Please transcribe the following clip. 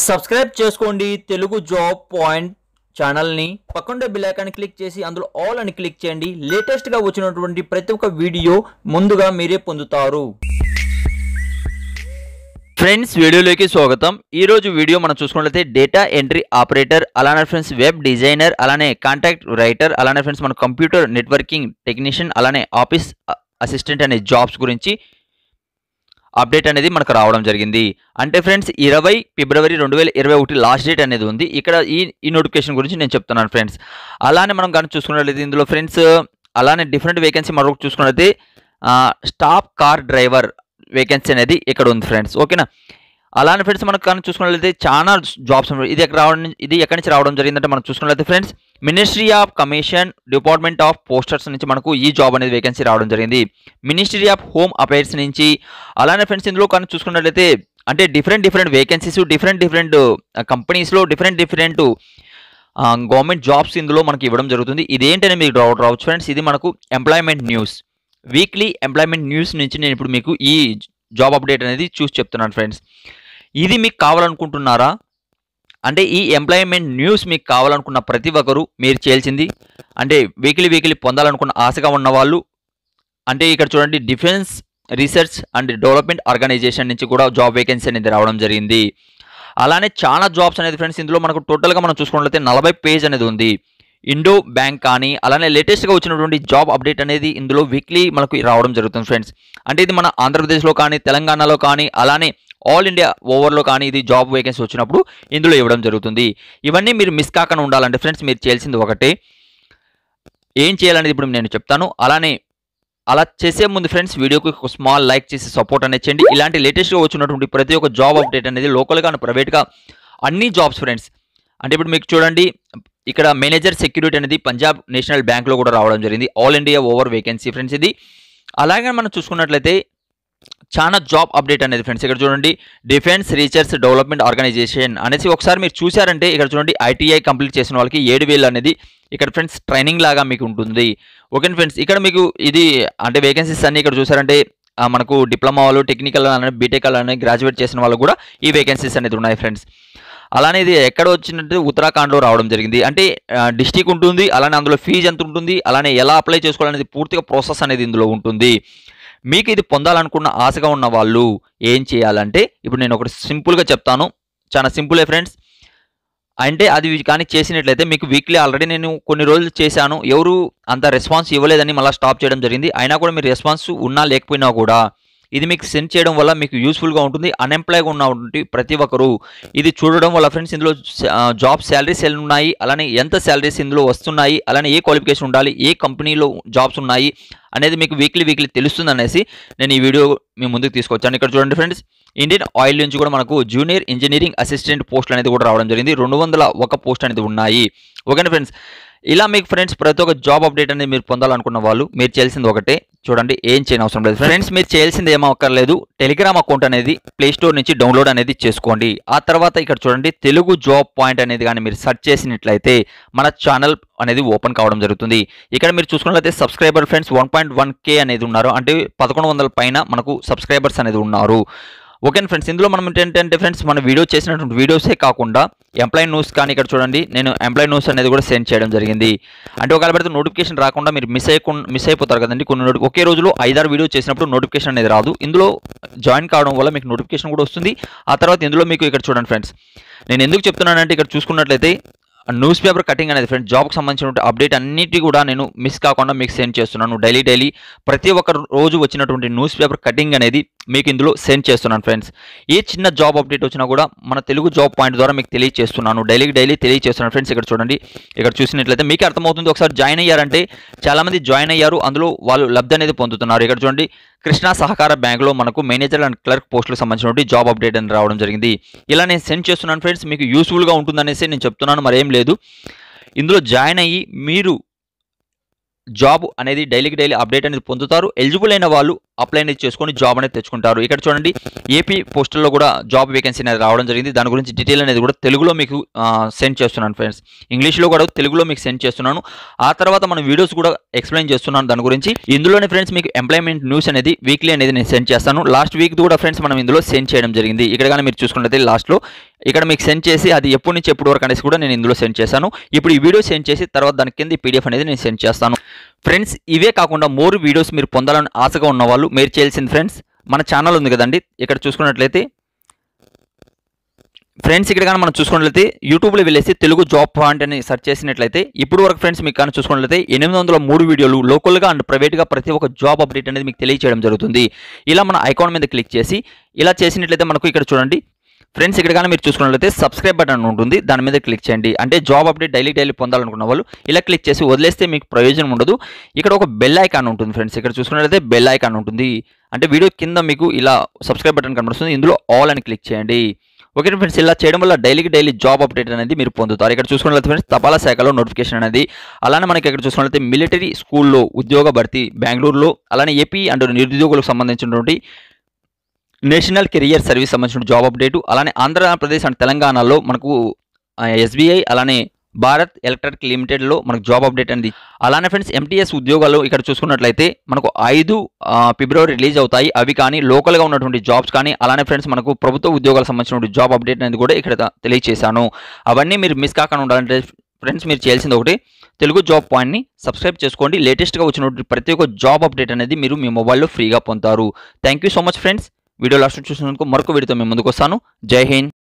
subscribe చేసుకోండి Telugu job point ఛానల్ని పక్కన బిల్ ఐకాన్ క్లిక్ చేసి అందులో ఆల్ అని క్లిక్ చేయండి లేటెస్ట్గా వచ్చినటువంటి ప్రతి ఒక్క వీడియో ముందుగా మీరే పొందుతారు ఫ్రెండ్స్ వీడియోలోకి స్వాగతం ఈ రోజు వీడియో మనం చూసుకున్నట్లయితే డేటా ఎంట్రీ ఆపరేటర్ అలానే ఫ్రెండ్స్ వెబ్ డిజైనర్ అలానే కాంటాక్ట్ రైటర్ అలానే ఫ్రెండ్స్ మన కంప్యూటర్ నెట్వర్కింగ్ టెక్నీషియన్ అలానే ఆఫీస్ అసిస్టెంట్ అనే జాబ్స్ గురించి అప్డేట్ అనేది మనకు రావడం జరిగింది అంటే ఫ్రెండ్స్ ఇరవై ఫిబ్రవరి రెండు వేల ఇరవై ఒకటి లాస్ట్ డేట్ అనేది ఉంది ఇక్కడ ఈ ఈ నోటిఫికేషన్ గురించి నేను చెప్తున్నాను ఫ్రెండ్స్ అలానే మనం కానీ చూసుకున్నట్లయితే ఇందులో ఫ్రెండ్స్ అలానే డిఫరెంట్ వేకెన్సీ మరొక చూసుకున్నట్లయితే స్టాప్ కార్ డ్రైవర్ వేకెన్సీ అనేది ఇక్కడ ఉంది ఫ్రెండ్స్ ఓకేనా అలానే ఫ్రెండ్స్ మనకు కానీ చూసుకున్నట్లయితే చాలా జాబ్స్ ఉన్నాయి ఇది ఎక్కడ రావడం ఇది ఎక్కడి నుంచి రావడం జరిగిందంటే మనం చూసుకున్నట్లయితే friends ministry of commission department of posters నుంచి మనకు ఈ జాబ్ అనేది వేకెన్సీ రావడం జరిగింది మినిస్ట్రీ ఆఫ్ హోమ్ అఫైర్స్ నుంచి అలానే ఫ్రెండ్స్ ఇందులో కానీ చూసుకున్నట్లయితే అంటే different different vacancies different different కంపెనీస్లో డిఫరెంట్ డిఫరెంట్ గవర్నమెంట్ జాబ్స్ ఇందులో మనకి ఇవ్వడం జరుగుతుంది ఇదేంటనే మీకు డౌట్ రావచ్చు ఫ్రెండ్స్ ఇది మనకు employment news weekly employment news నుంచి నేను ఇప్పుడు మీకు ఈ జాబ్ అప్డేట్ అనేది చూసి చెప్తున్నాను ఫ్రెండ్స్ ఇది మీకు కావాలనుకుంటున్నారా అంటే ఈ ఎంప్లాయ్మెంట్ న్యూస్ మీకు కావాలనుకున్న ప్రతి ఒక్కరు మీరు చేయాల్సింది అంటే వీక్లీ వీక్లీ పొందాలనుకున్న ఆశగా ఉన్న వాళ్ళు అంటే ఇక్కడ చూడండి defence research and development organisation నుంచి కూడా జాబ్ వేకెన్సీ అనేది రావడం జరిగింది అలానే చాలా జాబ్స్ అనేది ఫ్రెండ్స్ ఇందులో మనకు టోటల్గా మనం చూసుకున్నట్లయితే నలభై పేజ్ అనేది ఉంది ఇండో బ్యాంక్ కానీ అలానే లేటెస్ట్గా వచ్చినటువంటి జాబ్ అప్డేట్ అనేది ఇందులో వీక్లీ మనకు రావడం జరుగుతుంది ఫ్రెండ్స్ అంటే ఇది మన ఆంధ్రప్రదేశ్లో కానీ తెలంగాణలో కానీ అలానే ఆల్ ఇండియా ఓవర్లో కానీ ఇది జాబ్ వేకెన్సీ వచ్చినప్పుడు ఇందులో ఇవ్వడం జరుగుతుంది ఇవన్నీ మీరు మిస్ కాకుండా ఉండాలంటే ఫ్రెండ్స్ మీరు చేయాల్సింది ఒకటే ఏం చేయాలనేది ఇప్పుడు నేను చెప్తాను అలానే అలా చేసే ముందు ఫ్రెండ్స్ వీడియోకి ఒక స్మాల్ లైక్ చేసి సపోర్ట్ అనేది చేయండి ఇలాంటి లేటెస్ట్గా వచ్చినటువంటి ప్రతి ఒక్క జాబ్ అప్డేట్ అనేది లోకల్గా ప్రైవేట్గా అన్ని జాబ్స్ ఫ్రెండ్స్ అంటే ఇప్పుడు మీకు చూడండి ఇక్కడ మేనేజర్ సెక్యూరిటీ అనేది పంజాబ్ నేషనల్ బ్యాంక్లో కూడా రావడం జరిగింది all India over vacancy friends ఇది అలాగే మనం చూసుకున్నట్లయితే చాలా జాబ్ అప్డేట్ అనేది ఫ్రెండ్స్ ఇక్కడ చూడండి డిఫెన్స్ రీసెర్చ్ డెవలప్మెంట్ ఆర్గనైజేషన్ అనేసి ఒకసారి మీరు చూసారంటే ఇక్కడ చూడండి ఐటీఐ కంప్లీట్ చేసిన వాళ్ళకి ఏడు వేలు అనేది ఇక్కడ ఫ్రెండ్స్ ట్రైనింగ్ లాగా మీకు ఉంటుంది ఓకే ఫ్రెండ్స్ ఇక్కడ మీకు ఇది అంటే వేకెన్సీస్ అన్ని ఇక్కడ చూసారంటే ఆ, మనకు డిప్లొమా వాళ్ళు టెక్నికల్ అని బీటెక్ అని గ్రాడ్యుయేట్ చేసిన వాళ్ళు కూడా ఈ వేకెన్సీస్ అనేది ఉన్నాయి ఫ్రెండ్స్ అలానే ఇది ఎక్కడ వచ్చినట్టు ఉత్తరాఖండ్లో రావడం జరిగింది అంటే డిస్టిక్ ఉంటుంది అలానే అందులో ఫీజు ఎంత ఉంటుంది అలానే ఎలా అప్లై చేసుకోవాలనేది పూర్తిగా ప్రాసెస్ అనేది ఇందులో ఉంటుంది మీకు ఇది పొందాలనుకున్న ఆశగా ఉన్న వాళ్ళు ఏం చేయాలంటే ఇప్పుడు నేను ఒకటి సింపుల్గా చెప్తాను చాలా సింపులే ఫ్రెండ్స్ అంటే అది కానీ చేసినట్లయితే మీకు వీక్లీ ఆల్రెడీ నేను కొన్ని రోజులు చేశాను ఎవరు అంత రెస్పాన్స్ ఇవ్వలేదని మళ్ళీ స్టాప్ చేయడం జరిగింది అయినా కూడా మీరు రెస్పాన్స్ ఉన్నా లేకపోయినా కూడా ఇది మీకు సెండ్ చేయడం వల్ల మీకు యూస్ఫుల్గా ఉంటుంది అన్ఎంప్లాయ్గా ఉన్నటువంటి ప్రతి ఒక్కరు ఇది చూడడం వల్ల ఫ్రెండ్స్ ఇందులో జాబ్ శాలరీస్ ఎన్ని ఉన్నాయి అలానే ఎంత శాలరీస్ ఇందులో వస్తున్నాయి అలానే ఏ క్వాలిఫికేషన్ ఉండాలి ఏ కంపెనీలో జాబ్స్ ఉన్నాయి అనేది మీకు వీక్లీ వీక్లీ తెలుస్తుంది అనేసి నేను ఈ వీడియో మీ ముందుకు తీసుకొచ్చాను ఇక్కడ చూడండి ఫ్రెండ్స్ ఇండియన్ ఆయిల్ నుంచి కూడా మనకు జూనియర్ ఇంజనీరింగ్ అసిస్టెంట్ పోస్ట్ అనేది కూడా రావడం జరిగింది రెండు వందల ఒక పోస్ట్ అనేది ఉన్నాయి ఓకేనా ఫ్రెండ్స్ ఇలా మీకు ఫ్రెండ్స్ ప్రతి ఒక్క జాబ్ అప్డేట్ అనేది మీరు పొందాలనుకున్న వాళ్ళు మీరు చేయాల్సింది ఒకటే చూడండి ఏం చేయని అవసరం లేదు ఫ్రెండ్స్ మీరు చేయాల్సింది ఏమక్కర్లేదు టెలిగ్రామ్ అకౌంట్ అనేది ప్లే స్టోర్ నుంచి డౌన్లోడ్ అనేది చేసుకోండి ఆ తర్వాత ఇక్కడ చూడండి తెలుగు జాబ్ పాయింట్ అనేది కానీ మీరు సెర్చ్ చేసినట్లయితే మన ఛానల్ అనేది ఓపెన్ కావడం జరుగుతుంది ఇక్కడ మీరు చూసుకున్నట్లయితే subscriber friends one point one K అనేది ఉన్నారు అంటే పదకొండు వందల పైన మనకు సబ్స్క్రైబర్స్ అనేది ఉన్నారు ఓకే ఫ్రెండ్స్ ఇందులో మనం ఏంటంటే ఫ్రెండ్స్ మన వీడియో చేసినటువంటి వీడియోసే కాకుండా ఎంప్లాయ్ న్యూస్ కానీ ఇక్కడ చూడండి నేను ఎంప్లాయ్ న్యూస్ అనేది కూడా సెండ్ చేయడం జరిగింది అంటే ఒకవేళ పెడితే నోటిఫికేషన్ రాకుండా మీరు మిస్ అయిపోయి మిస్ అయిపోతారు కదండి కొన్ని నోటి ఒకే రోజులో ఐదారు వీడియో చేసినప్పుడు నోటిఫికేషన్ అనేది రాదు ఇందులో జాయిన్ కావడం వల్ల మీకు నోటిఫికేషన్ కూడా వస్తుంది ఆ తర్వాత ఇందులో మీకు ఇక్కడ చూడండి ఫ్రెండ్స్ నేను ఎందుకు చెప్తున్నానంటే ఇక్కడ చూసుకున్నట్లయితే న్యూస్ పేపర్ కటింగ్ అనేది ఫ్రెండ్స్ జాబ్కి సంబంధించిన అప్డేట్ అన్నిటి కూడా నేను మిస్ కాకుండా మీకు సెండ్ చేస్తున్నాను డైలీ డైలీ ప్రతి ఒక్క రోజు వచ్చినటువంటి న్యూస్ పేపర్ కటింగ్ అనేది మీకు ఇందులో సెండ్ చేస్తున్నాను ఫ్రెండ్స్ ఏ చిన్న జాబ్ అప్డేట్ వచ్చినా కూడా మన తెలుగు జాబ్ పాయింట్ ద్వారా మీకు తెలియజేస్తున్నాను డైలీ డైలీ తెలియజేస్తున్నాను ఫ్రెండ్స్ ఇక్కడ చూడండి ఇక్కడ చూసినట్లయితే మీకు అర్థమవుతుంది ఒకసారి జాయిన్ అయ్యారంటే చాలామంది జాయిన్ అయ్యారు అందులో వాళ్ళు లబ్ధి అనేది పొందుతున్నారు ఇక్కడ చూడండి కృష్ణా సహకార బ్యాంక్లో మనకు మేనేజర్ అండ్ క్లర్క్ పోస్టులకు సంబంధించినటువంటి జాబ్ అప్డేట్ అని రావడం జరిగింది ఇలా నేను సెండ్ చేస్తున్నాను ఫ్రెండ్స్ మీకు యూస్ఫుల్గా ఉంటుందనేసి నేను చెప్తున్నాను మరేం లేదు ఇందులో జాయిన్ అయ్యి మీరు జాబ్ అనేది డైలీకి డైలీ అప్డేట్ అనేది పొందుతారు ఎలిజిబుల్ అయిన వాళ్ళు అప్లై అనేది చేసుకొని జాబ్ అనేది తెచ్చుకుంటారు ఇక్కడ చూడండి ఏపీ పోస్టల్లో కూడా జాబ్ వేకెన్సీ అనేది రావడం జరిగింది దాని గురించి డీటెయిల్ అనేది కూడా తెలుగులో మీకు సెండ్ చేస్తున్నాను ఫ్రెండ్స్ ఇంగ్లీష్లో కూడా తెలుగులో మీకు సెండ్ చేస్తున్నాను ఆ తర్వాత మన వీడియోస్ కూడా ఎక్స్ప్లెయిన్ చేస్తున్నాను దాని గురించి ఇందులోనే ఫ్రెండ్స్ మీకు ఎంప్లాయ్మెంట్ న్యూస్ అనేది వీక్లీ అనేది నేను సెండ్ చేస్తాను లాస్ట్ వీక్ కూడా ఫ్రెండ్స్ మనం ఇందులో సెండ్ చేయడం జరిగింది ఇక్కడ కానీ మీరు చూసుకున్నట్లయితే లాస్ట్లో ఇక్కడ మీకు సెండ్ చేసి అది ఎప్పటి నుంచి ఎప్పటి వరకు అనేసి కూడా నేను ఇందులో సెండ్ చేశాను ఇప్పుడు ఈ వీడియో సెండ్ చేసి తర్వాత దాని కింద పీడిఎఫ్ అనేది నేను సెండ్ చేస్తాను ఫ్రెండ్స్ ఇవే కాకుండా మోర్ వీడియోస్ మీరు పొందాలని ఆశగా ఉన్న వాళ్ళు మీరు చేయాల్సింది ఫ్రెండ్స్ మన ఛానల్ ఉంది కదండి ఇక్కడ చూసుకున్నట్లయితే ఫ్రెండ్స్ ఇక్కడ కానీ మనం చూసుకున్నట్లయితే యూట్యూబ్లో వెళ్ళేసి తెలుగు జాబ్ పాయింట్ అని సెర్చ్ చేసినట్లయితే ఇప్పుడు వరకు ఫ్రెండ్స్ మీకు కానీ చూసుకున్నట్లయితే ఎనిమిది వందల మూడు వీడియోలు లోకల్గా అండ్ ప్రైవేట్గా ప్రతి ఒక్క జాబ్ అప్డేట్ అనేది మీకు తెలియజేయడం జరుగుతుంది ఇలా మన ఐకాన్ మీద క్లిక్ చేసి ఇలా చేసినట్లయితే మనకు ఇక్కడ చూడండి ఫ్రెండ్స్ ఇక్కడ కానీ మీరు చూసుకున్నట్లయితే సబ్స్క్రైబ్ బటన్ ఉంటుంది దాని మీద క్లిక్ చేయండి అంటే జాబ్ అప్డేట్ డైలీ డైలీ పొందాలనుకున్న వాళ్ళు ఇలా క్లిక్ చేసి వదిలేస్తే మీకు ప్రయోజనం ఉండదు ఇక్కడ ఒక బెల్ ఐకాన్ ఉంటుంది ఫ్రెండ్స్ ఇక్కడ చూసుకున్నట్లయితే బెల్ ఐకాన్ ఉంటుంది అంటే వీడియో కింద మీకు ఇలా సబ్స్క్రైబ్ బటన్ కనబడుతుంది ఇందులో ఆల్ అని క్లిక్ చేయండి ఓకే ఫ్రెండ్స్ ఇలా చేయడం వల్ల డైలీకి డైలీ జాబ్ అప్డేట్ అనేది మీరు పొందుతారు ఇక్కడ చూసుకున్నట్లయితే ఫ్రెండ్స్ తపాలా శాఖలో నోటిఫికేషన్ అనేది అలానే మనకి ఇక్కడ చూసుకున్నట్లయితే మిలిటరీ స్కూల్లో ఉద్యోగ భర్తీ బెంగళూరులో అలానే ఏపీ అండ్ నిరుద్యోగులకు సంబంధించినటువంటి నేషనల్ కెరియర్ సర్వీస్ సంబంధించిన జాబ్ అప్డేట్ అలానే ఆంధ్రప్రదేశ్ అండ్ తెలంగాణలో మనకు ఎస్బీఐ అలానే భారత్ ఎలక్ట్రిక్ లిమిటెడ్లో మనకు జాబ్ అప్డేట్ అనేది అలానే ఫ్రెండ్స్ ఎంటీఎస్ ఉద్యోగాలు ఇక్కడ చూసుకున్నట్లయితే మనకు ఐదు ఆ, ఫిబ్రవరి రిలీజ్ అవుతాయి అవి కానీ లోకల్గా ఉన్నటువంటి జాబ్స్ కానీ అలానే ఫ్రెండ్స్ మనకు ప్రభుత్వ ఉద్యోగాలకు సంబంధించినటువంటి జాబ్ అప్డేట్ అనేది కూడా ఇక్కడ త- తెలియజేశాను అవన్నీ మీరు మిస్ కాకుండా ఉండాలంటే ఫ్రెండ్స్ మీరు చేయాల్సింది ఒకటి తెలుగు జాబ్ పాయింట్ని సబ్స్క్రైబ్ చేసుకోండి లేటెస్ట్గా వచ్చినటువంటి ప్రతి ఒక్క జాబ్ అప్డేట్ అనేది మీరు మీ మొబైల్లో ఫ్రీగా పొందుతారు thank you so much friends video last చూసినందుకు మరొక వీడియోతో మేము ముందుకు వస్తాను జై హింద్